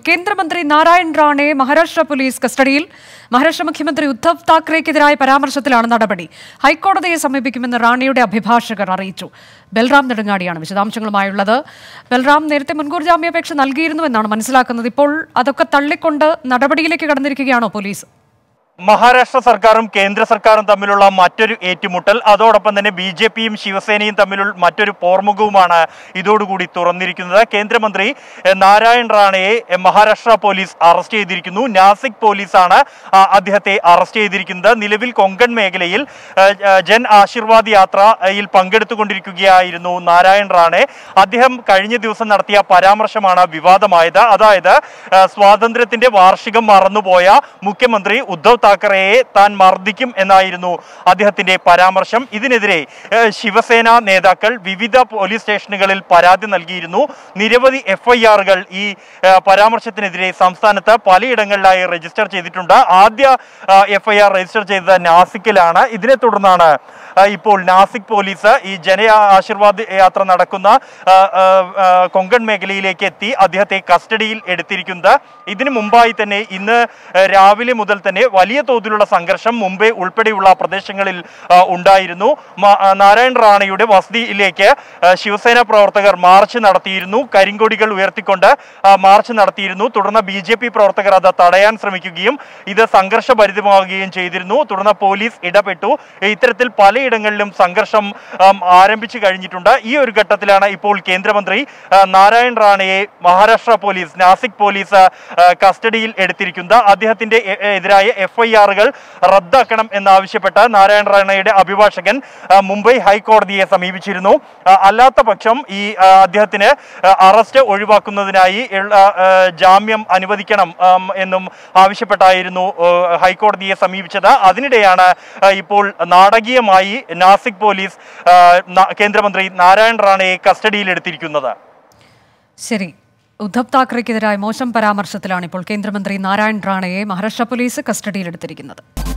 കേന്ദ്രമന്ത്രി നാരായൺ റാണെ മഹാരാഷ്ട്ര പോലീസ് കസ്റ്റഡിയിൽ മഹാരാഷ്ട്ര മുഖ്യമന്ത്രി ഉദ്ധവ് താക്കറെക്കെതിരായ പരാമർശത്തിലാണ് നടപടി ഹൈക്കോടതിയെ സമീപിക്കുമെന്ന് റാണയുടെ അഭിഭാഷകർ അറിയിച്ചു ബൽറാം നെടുങ്ങാടിയാണ് വിശദാംശങ്ങളുമായുള്ളത് ബൽറാം നേരത്തെ മുൻകൂർ ജാമ്യാപേക്ഷ നൽകിയിരുന്നുവെന്നാണ് മനസ്സിലാക്കുന്നത് ഇപ്പോൾ അതൊക്കെ തള്ളിക്കൊണ്ട് നടപടിയിലേക്ക് കടന്നിരിക്കുകയാണോ പോലീസ് മഹാരാഷ്ട്ര സർക്കാരും കേന്ദ്ര സർക്കാരും തമ്മിലുള്ള മറ്റൊരു ഏറ്റുമുട്ടൽ അതോടൊപ്പം തന്നെ ബി ജെ പിയും ശിവസേനയും തമ്മിലുള്ള മറ്റൊരു പോർമുഖവുമാണ് ഇതോടുകൂടി തുറന്നിരിക്കുന്നത് കേന്ദ്രമന്ത്രി എ, നാരായൺ റാണയെ എ, മഹാരാഷ്ട്ര പോലീസ് അറസ്റ്റ് ചെയ്തിരിക്കുന്നു നാസിക് പോലീസാണ് ആ, അദ്ദേഹത്തെ അറസ്റ്റ് ചെയ്തിരിക്കുന്നത് നിലവിൽ കൊങ്കൺ മേഖലയിൽ എ, എ, ജൻ ആശീർവാദ് യാത്രയിൽ പങ്കെടുത്തുകൊണ്ടിരിക്കുകയായിരുന്നു നാരായൺ റാണെ അദ്ദേഹം കഴിഞ്ഞ ദിവസം നടത്തിയ പരാമർശമാണ് വിവാദമായത് അതായത് എ, സ്വാതന്ത്ര്യത്തിന്റെ വാർഷികം മറന്നുപോയ മുഖ്യമന്ത്രി ഉദ്ധവ് താക്കറെയെ താൻ മർദ്ദിക്കും എന്നായിരുന്നു അദ്ദേഹത്തിന്റെ പരാമർശം ഇതിനെതിരെ ഏഹ്, ശിവസേന നേതാക്കൾ വിവിധ പോലീസ് സ്റ്റേഷനുകളിൽ പരാതി നൽകിയിരുന്നു നിരവധി എഫ്ഐആറുകൾ ഈ ഏഹ്, പരാമർശത്തിനെതിരെ സംസ്ഥാനത്ത് പലയിടങ്ങളിലായി രജിസ്റ്റർ ചെയ്തിട്ടുണ്ട് ആദ്യ എഫ്ഐആർ രജിസ്റ്റർ ചെയ്തത് നാസിക്കിലാണ് ഇതിനെ തുടർന്നാണ് ഏഹ്, ഇപ്പോൾ നാസിക് പോലീസ് ഈ ജന ആശീർവാദ് യാത്ര നടക്കുന്ന ഏഹ്, ഏഹ്, ഏഹ്, കൊങ്കൺ മേഖലയിലേക്ക് എത്തി അദ്ദേഹത്തെ കസ്റ്റഡിയിൽ എടുത്തിരിക്കുന്നത് ഇതിനു മുമ്പായി തന്നെ ഇന്ന് ഏഹ്, രാവിലെ മുതൽ തന്നെ വലിയ തോതിലുള്ള സംഘർഷം മുംബൈ ഉൾപ്പെടെയുള്ള പ്രദേശങ്ങളിൽ ആ, ഉണ്ടായിരുന്നു മ- ആ, നാരായൺ റാണയുടെ വസതിയിലേക്ക് ആ, ശിവസേന പ്രവർത്തകർ മാർച്ച് നടത്തിയിരുന്നു കരിങ്കൊടികൾ ഉയർത്തിക്കൊണ്ട് ആ, മാർച്ച് നടത്തിയിരുന്നു തുടർന്ന് ബി ജെ പി പ്രവർത്തകർ അത് തടയാൻ ശ്രമിക്കുകയും ഇത് സംഘർഷഭരിതമാവുകയും ചെയ്തിരുന്നു തുടർന്ന് പോലീസ് ഇടപെട്ടു ഇത്തരത്തിൽ പലയിടങ്ങളിലും സംഘർഷം ആം, ആരംഭിച്ചു കഴിഞ്ഞിട്ടുണ്ട് ഈ ഒരു ഘട്ടത്തിലാണ് ഇപ്പോൾ കേന്ദ്രമന്ത്രി ആ, നാരായൺ റാണയെ മഹാരാഷ്ട്ര പോലീസ് നാസിക് പോലീസ് ആ, കസ്റ്റഡിയിൽ എടുത്തിരിക്കുന്നത് അദ്ദേഹത്തിന്റെ എ- എതിരായ എഫ്ഐആറുകൾ റദ്ദാക്കണം എന്നാവശ്യപ്പെട്ട് നാരായണ റാണയുടെ അഭിഭാഷകൻ ആ, മുംബൈ ഹൈക്കോടതിയെ സമീപിച്ചിരുന്നു ആ, അല്ലാത്ത പക്ഷം ഈ ആ, അദ്ദേഹത്തിന് ആ, അറസ്റ്റ് ഒഴിവാക്കുന്നതിനായി ഉള്ള, ആ, ജാമ്യം അനുവദിക്കണം ആം, എന്നും ആവശ്യപ്പെട്ടായിരുന്നു ആ, ഹൈക്കോടതിയെ സമീപിച്ചത് അതിനിടെയാണ് ആ, ഇപ്പോൾ നാടകീയമായി നാസിക് പോലീസ് ആ, ന- കേന്ദ്രമന്ത്രി നാരായൺ റാണയെ കസ്റ്റഡിയിലെടുത്തിരിക്കുന്നത് ശരി ഉദ്ധവ് താക്കറെക്കെതിരായ മോശം പരാമർശത്തിലാണ് ഇപ്പോൾ കേന്ദ്രമന്ത്രി നാരായൺ റാണയെ മഹാരാഷ്ട്ര പോലീസ് കസ്റ്റഡിയിലെടുത്തിരിക്കുന്നത്